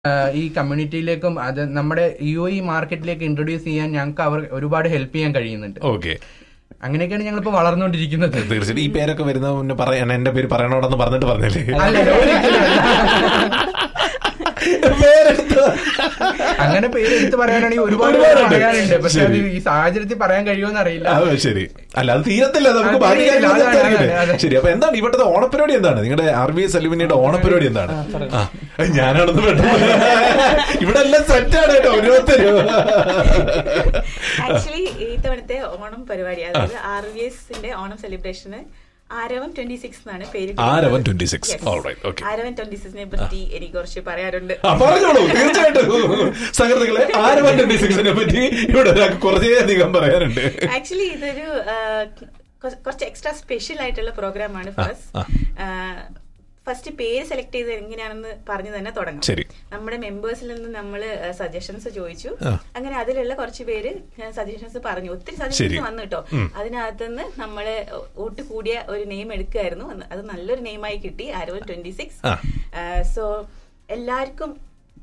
ഈ കമ്മ്യൂണിറ്റിയിലേക്കും അത് നമ്മുടെ യു ഇ മാർക്കറ്റിലേക്ക് ഇൻട്രൊഡ്യൂസ് ചെയ്യാൻ ഞങ്ങൾക്ക് അവർ ഒരുപാട് ഹെൽപ്പ് ചെയ്യാൻ കഴിയുന്നുണ്ട് ഓക്കെ അങ്ങനെയൊക്കെയാണ് ഞങ്ങളിപ്പോ വളർന്നുകൊണ്ടിരിക്കുന്നത് തീർച്ചയായിട്ടും ഈ പേരൊക്കെ വരുന്ന മുന്നേ പറയാൻ എന്റെ പേര് പറയണോടെന്ന് പറഞ്ഞിട്ട് പറഞ്ഞില്ലേ അല്ല, ഒരിക്കലും അല്ല. പേരെടുത്ത് അങ്ങനെ പേര് എടുത്ത് പറയാനാണെങ്കിൽ ഒരുപാട് ഒരുപാടുണ്ട്. പറയാനുണ്ട് പക്ഷെ അത് ശരി. ഈ സാഹചര്യത്തിൽ പറയാൻ കഴിയുമെന്ന് അറിയില്ല ആ, ശരി അല്ല അത് തീരത്തില്ല നമുക്ക് അത് ബാക്കി തീരത്തില്ല. കാര്യങ്ങളൊക്കെ അതാണ്, അറിയില്ലേ? അതാണ്, അതാണ്. ശരി അപ്പൊ എന്താണ് ഇവിടുത്തെ ഓണപ്പരിപാടി എന്താണ് നിങ്ങളുടെ ആർ ബി എസ് അലുമിനിയുടെ ഓണപ്പരിപാടി എന്താണ് ആ, ഞാനാണെന്ന് പെട്ടെന്ന് ഇവിടെ എല്ലാം സെറ്റാണ് കേട്ടോ ഓരോരുത്തരും ആക്ച്വലി ഈ തവണത്തെ ഓണം പരിപാടി അതായത് ആർ വി എസിന്റെ ഓണം സെലിബ്രേഷന് ആരവം ട്വന്റി സിക്സ് എന്നാണ് പേര് Aaravan 26. Alright, okay. Aaravan twenty സിക്സിനെ പറ്റി എനിക്ക് കുറച്ച് പറയാറുണ്ട് ആ, പറഞ്ഞോളൂ തീർച്ചയായിട്ടും സഹൃത്തുക്കളെ ആരവൻ ട്വന്റി സിക്സിനെ പറ്റി ഇവിടെ ഒരാൾക്ക് കുറച്ചേ അധികം പറയാനുണ്ട് ആക്ച്വലി ഇതൊരു ആ, കൊ- കുറച്ച് എക്സ്ട്രാ സ്പെഷ്യൽ ആയിട്ടുള്ള പ്രോഗ്രാം ആണ് ഫസ്റ്റ് ഫസ്റ്റ് പേര് സെലക്ട് ചെയ്ത് എങ്ങനെയാണെന്ന് പറഞ്ഞു തന്നെ തുടങ്ങാം ശരി. നമ്മുടെ മെമ്പേഴ്സിൽ നിന്ന് നമ്മൾ സജഷൻസ് ചോദിച്ചു ആ. അങ്ങനെ അതിലുള്ള കുറച്ച് പേര് സജഷൻസ് പറഞ്ഞു ഒത്തിരി ശരി. സജഷൻസ് വന്നു കേട്ടോ ഉം. അതിനകത്തുനിന്ന് നമ്മള് വോട്ട് കൂടിയ ഒരു നെയിം എടുക്കുമായിരുന്നു അത് നല്ലൊരു നെയിമായി കിട്ടി ആരവൻ ട്വന്റി സിക്സ് ആ. സോ എല്ലാവർക്കും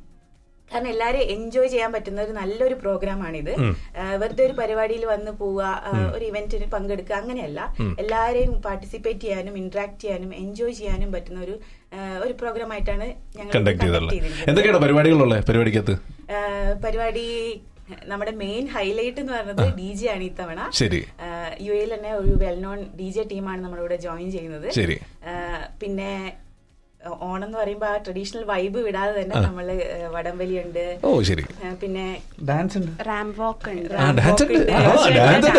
കാരണം എല്ലാവരും എൻജോയ് ചെയ്യാൻ പറ്റുന്ന ഒരു നല്ലൊരു പ്രോഗ്രാമാണിത് വെറുതെ ഒരു പരിപാടിയിൽ വന്ന് പോവുക ആ, ഒരു ഇവന്റിന് പങ്കെടുക്കുക അങ്ങനെയല്ല എല്ലാവരെയും പാർട്ടിസിപ്പേറ്റ് ചെയ്യാനും ഇന്ററാക്ട് ചെയ്യാനും എൻജോയ് ചെയ്യാനും പറ്റുന്ന ഒരു ആ, ഒരു പ്രോഗ്രാം ആയിട്ടാണ് ഞങ്ങൾ കണ്ടക്ട് ചെയ്തുള്ളത് ചെയ്തിരിക്കുന്നത്. എന്തൊക്കെയാണ് പരിപാടികളുള്ളത് പരിപാടിക്കകത്ത് ആ, പരിപാടി നമ്മുടെ മെയിൻ ഹൈലൈറ്റ് എന്ന് പറയുന്നത് ഡി ജെ ആണ് ഇത്തവണ ശരി. യു എയിൽ തന്നെ ഒരു വെൽ നോൺ ഡി ജെ ടീമാണ് നമ്മളിവിടെ ജോയിൻ ചെയ്യുന്നത് ശരി. ആ, പിന്നെ ആ, ഓണം എന്ന് പറയുമ്പോൾ ആ ട്രഡീഷണൽ വൈബ് വിടാതെ തന്നെ നമ്മള് ആ, വടംവലിയുണ്ട് ഓ ശരി ആ, പിന്നെ ഡാൻസ് ഉണ്ട് റാം വാക്ക് ഉണ്ട് ആ ഡാൻസ് ഉണ്ട് ഉണ്ട്. ആ, ഡാൻസ്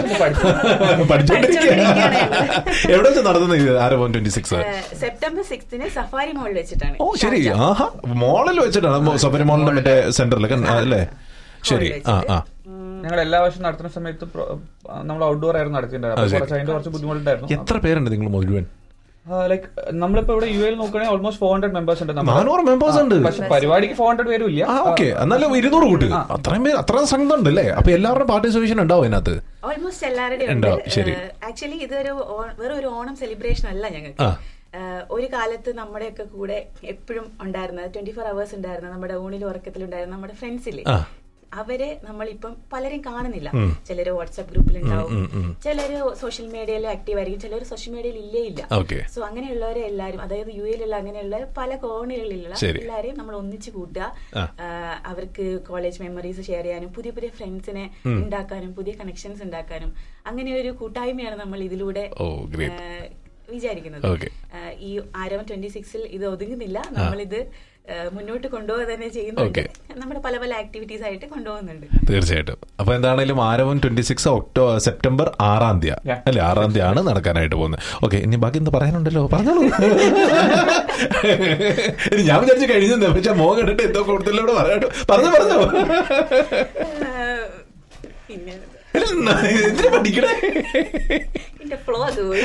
ഉണ്ട് പഠിച്ചോണ്ടിരിക്കുകയാണ് എവിടെ വെച്ച് നടന്നത് ഇത് ആരവൻ ട്വന്റി സിക്സ് ആ, സെപ്റ്റംബർ സിക്സ്തിന് സഫാരി മോളിൽ വെച്ചിട്ടാണ് ഓ ശരി ഷാർജ. ആഹാ മോളിൽ വെച്ചിട്ടാണ് സഫരി മോളിന്റെ മറ്റേ സെന്ററിലൊക്കെ അല്ലേ ശരി ആ ആ ഞങ്ങൾ എല്ലാ വർഷവും നടത്തുന്ന സമയത്ത് പ്രോ- നമ്മൾ ഔട്ട്ഡോർ ആയിരുന്നു നടത്തിയിട്ടുണ്ടായിരുന്നത് ആ, അപ്പൊ ശരി. കുറച്ച് അതിന്റെ കുറച്ച് ബുദ്ധിമുട്ടുണ്ടായിരുന്നു എത്ര പേരുണ്ട് നിങ്ങൾ മുഴുവൻ ലൈക്ക് നമ്മളിപ്പോ ഇവിടെ യു എയിൽ നോക്കുകയാണെങ്കിൽ ഓൾമോസ്റ്റ് ഫോർ ഹൺഡ്രഡ് മെമ്പേഴ്സ് ഉണ്ട് നമ്മുടെ. നാനൂറ് members ഉണ്ട്. ആ, പക്ഷെ പരിപാടിക്ക് ഫോർ ഹൺഡ്രഡ് പേരും ഇല്ല ആ ഓക്കെ എന്നാലും ഇരുന്നൂറ് കൂട്ടി അത്രയും പേര് അത്ര സംഘം ഉണ്ട് അല്ലേ അപ്പൊ എല്ലാവരുടെ പാർട്ടിസിപ്പേഷൻ ഉണ്ടാവും അതിനകത്ത് ഓൾമോസ്റ്റ് എല്ലാവരുടെയും ഉണ്ടാവും, ശരി. ആക്ച്വലി ഇതൊരു ഓ- വെറും ഒരു ഓണം സെലിബ്രേഷൻ അല്ല ഞങ്ങൾക്ക് ആ. ഏഹ് ഒരു കാലത്ത് നമ്മുടെയൊക്കെ കൂടെ എപ്പോഴും ഉണ്ടായിരുന്ന ട്വന്റി ഫോർ അവേഴ്സ് ഉണ്ടായിരുന്ന നമ്മുടെ ഊണിലും ഉറക്കത്തിലുണ്ടായിരുന്ന നമ്മുടെ ഫ്രണ്ട്സില്ലേ ആ. അവരെ നമ്മളിപ്പം പലരും കാണുന്നില്ല ചിലര് വാട്സാപ്പ് ഗ്രൂപ്പിലുണ്ടാവും ചിലര് സോഷ്യൽ മീഡിയയിൽ ആക്റ്റീവ് ആയിരിക്കും ചിലർ സോഷ്യൽ മീഡിയയിൽ ഇല്ലേ ഇല്ല Okay. സോ അങ്ങനെയുള്ളവരെ എല്ലാവരും അതായത് യു എയിലുള്ള അങ്ങനെയുള്ള പല കോണുകളിലുള്ള ശരി. എല്ലാരെയും നമ്മൾ ഒന്നിച്ചു കൂട്ടുക ആ. ആഹ് അവർക്ക് കോളേജ് മെമ്മറീസ് ഷെയർ ചെയ്യാനും പുതിയ പുതിയ ഫ്രണ്ട്സിനെ ഉണ്ടാക്കാനും പുതിയ കണക്ഷൻസ് ഉണ്ടാക്കാനും അങ്ങനെ ഒരു കൂട്ടായ്മയാണ് നമ്മൾ ഇതിലൂടെ ഓ, great. ആഹ് വിചാരിക്കുന്നത് Okay. ആഹ് ഈ ആരവം ട്വന്റി സിക്സിൽ ഇത് ഒതുങ്ങുന്നില്ല നമ്മളിത് ആഹ് മുന്നോട്ട് കൊണ്ടുപോകുക തന്നെ ചെയ്യുന്നുണ്ട് Okay. നമ്മുടെ പല പല ആക്ടിവിറ്റീസ് ആയിട്ട് കൊണ്ടുപോകുന്നുണ്ട് തീർച്ചയായിട്ടും അപ്പൊ എന്താണെങ്കിലും Aaravan twenty six October September ആറാം തീയതി Yeah. അല്ലെ ആറാം തീയതി ആണ് നടക്കാനായിട്ട് പോകുന്നത് ഓക്കെ ഇനി ബാക്കി എന്താ പറയാനുണ്ടല്ലോ പറഞ്ഞോളൂ ഇനി ഞാൻ വിചാരിച്ചു കഴിഞ്ഞു പക്ഷെ മോൻ കണ്ടിട്ട് എന്തോ കൂടുതലോട് പറയാട്ടോ പറഞ്ഞു പറഞ്ഞോ ആഹ് പിന്നെ എന്തിനാ പഠിക്കണേ എന്റെ ഫ്ലോ അത് പോയി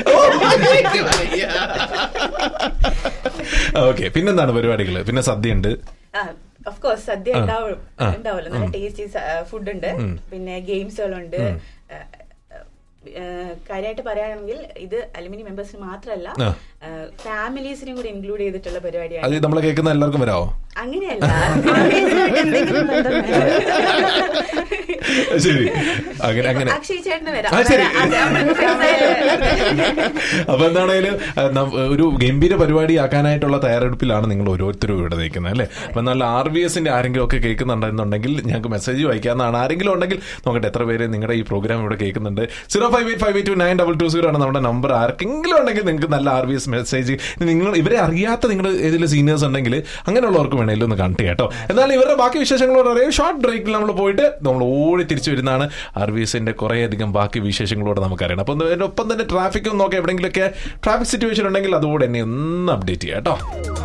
ഓക്കെ പിന്നെന്താണ് പരിപാടികള് പിന്നെ സദ്യ ഉണ്ട് ഓഫ് കോഴ്സ് സദ്യ ആ. ഉണ്ടാവും ആ. ഉണ്ടാവുമല്ലോ നല്ല ടേസ്റ്റി ഫുഡ് ഉണ്ട് പിന്നെ ഗെയിംസുകളുണ്ട് കാര്യമായിട്ട് പറയുകയാണെങ്കിൽ ഇത് അലുമിനി മെമ്പേഴ്സിന് മാത്രമല്ല ആ. ഫാമിലീസിനും കൂടി ഇൻക്ലൂഡ് ചെയ്തിട്ടുള്ള അത് പരിപാടിയാണ് നമ്മളെ കേൾക്കുന്ന എല്ലാവർക്കും വരാമോ അങ്ങനെയല്ല ഫാമിലീസുമായിട്ട് എന്തെങ്കിലും ബന്ധം വേണം. ശരി അങ്ങനെ അങ്ങനെ അക്ഷയ് ചേട്ടന് വരാം ആ, ശരി. അതെ, നമ്മൾക്ക് friends ആയിട്ട് അപ്പൊ എന്താണേലും അഹ് നം- ഒരു ഗംഭീര പരിപാടി ആക്കാനായിട്ടുള്ള തയ്യാറെടുപ്പിലാണ് നിങ്ങൾ ഓരോരുത്തരും ഇവിടെ നിൽക്കുന്നത് അല്ലേ അപ്പൊ നല്ല ആർ ബി എസിന്റെ ആരെങ്കിലും ഒക്കെ കേൾക്കുന്നുണ്ടെന്നുണ്ടെങ്കിൽ ഞങ്ങൾക്ക് മെസ്സേജ് വായിക്കാവുന്നതാണ് ആരെങ്കിലും ഉണ്ടെങ്കിൽ നോക്കട്ടെ എത്ര പേര് നിങ്ങളുടെ ഈ പ്രോഗ്രാം ഇവിടെ കേൾക്കുന്നുണ്ട് zero five eight five eight two nine double two zero ആണ് നമ്മുടെ നമ്പർ ആർക്കെങ്കിലും ഉണ്ടെങ്കിൽ നിങ്ങൾക്ക് നല്ല ആർ ബി എസ് മെസ്സേജ് നിങ്ങൾ ഇവരെ അറിയാത്ത നിങ്ങൾ ഏതെങ്കിലും സീനിയേഴ്സ് ഉണ്ടെങ്കിൽ അങ്ങനെയുള്ളവർക്ക് വേണേലും ഒന്ന് കണ്ടു കേട്ടോ എന്നാൽ ഇവരുടെ ബാക്കി വിശേഷങ്ങളോട് അറിയാം ഷോർട്ട് ബ്രേക്കിൽ നമ്മൾ പോയിട്ട് നമ്മൾ ഓടി തിരിച്ചു വരുന്നതാണ് ആർ ബി എസിന്റെ കുറേയധികം ബാക്കി വിശേഷങ്ങളോട് നമുക്കറിയണം അപ്പം അതിന്റെ ഒപ്പം തന്നെ ട്രാഫിക്കും നോക്കാം എവിടെയെങ്കിലുമൊക്കെ ട്രാഫിക് സിറ്റുവേഷൻ ഉണ്ടെങ്കിൽ അതുകൂടെ എന്നെ ഒന്ന് അപ്ഡേറ്റ് ചെയ്യാം കേട്ടോ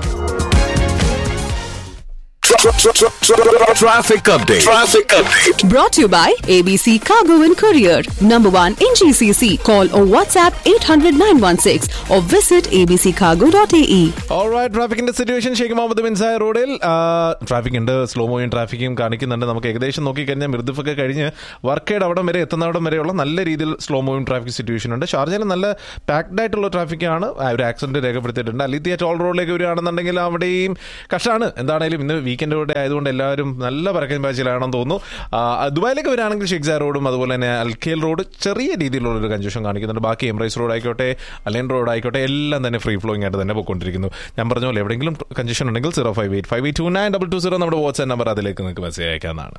Traffic update. Traffic update. Brought to you by ABC Cargo and Courier. Number one in GCC. Call or WhatsApp 800 916 or visit abccargo.ae. Alright ട്രാഫിക്കിന്റെ സിറ്റുവേഷൻ ഷെയ്ഖ് മുഹമ്മദ് ബിൻസായ റോഡിൽ ട്രാഫിക് ഉണ്ട് slow moving ട്രാഫിക്കും കാണിക്കുന്നുണ്ട് നമുക്ക് ഏകദേശം നോക്കിക്കഴിഞ്ഞാൽ മിർദിഫൊക്കെ കഴിഞ്ഞ് വർക്കേഡ് അവിടം വരെ എത്തുന്നവിടം വരെയുള്ള നല്ല രീതിയിൽ സ്ലോ മൂവിങ് ട്രാഫിക് സിറ്റുവേഷൻ ഉണ്ട് ഷാർജയിൽ നല്ല പാക്ഡ് ആയിട്ടുള്ള ട്രാഫിക്കാണ് ആ ഒരു ആക്സിഡന്റ് രേഖപ്പെടുത്തിയിട്ടുണ്ട് അലിത്തിയ ടോൾ റോഡിലേക്ക് വരികയാണെന്നുണ്ടെങ്കിൽ അവിടെയും കഷാണ് എന്താണേലും ഇന്ന് വീക്കെൻഡ് കൂടെ ആയതുകൊണ്ട് എല്ലാവരും നല്ല പറക്കൻ ബാച്ചിലാണെന്ന് തോന്നുന്നു ആ, ദുബായിലേക്ക് വരികയാണെങ്കിൽ ഷിക്സ റോഡും അതുപോലെ തന്നെ അൽക്കേൽ റോഡ് ചെറിയ രീതിയിലുള്ള ഒരു കൺജഷൻ കാണിക്കുന്നുണ്ട് ബാക്കി എംറൈസ് റോഡ് ആയിക്കോട്ടെ അലൈൻ റോഡ് ആയിക്കോട്ടെ എല്ലാം തന്നെ ഫ്രീ ഫ്ലോയിങ് ആയിട്ട് തന്നെ പോയിക്കൊണ്ടിരിക്കുന്നു ഞാൻ പറഞ്ഞ പോലെ എവിടെയെങ്കിലും കൺജഷൻ ഉണ്ടെങ്കിൽ zero five eight five eight two nine double two zero നമ്മുടെ വാട്സ്ആപ്പ് നമ്പർ അതിലേക്ക് നിങ്ങൾക്ക് മെസ്സേജ് അയക്കാവുന്നതാണ്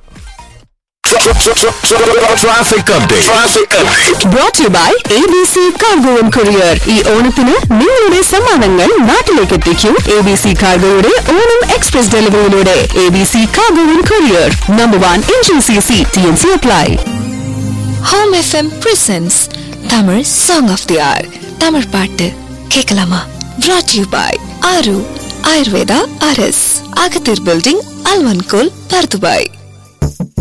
Traffic update. Traffic update. Brought to you by ABC Cargo and Courier. ഈ ഓണത്തിന് നിങ്ങളുടെ സമ്മാനങ്ങൾ നാട്ടിലേക്ക് എത്തിക്കൂ എ ബി സി കാർഗോയുടെ ഓണം എക്സ്പ്രസ് ഡെലിവറിയിലൂടെ A B C cargo and courier number one in G C C T N C apply home FM presents Tamil song of the hour Tamil பாட்டு கேட்கலாமா brought you by Aaru Ayurveda அரஸ் அகத்தீர் பில்டிங் அல்வன்கோல் பர்துபாய்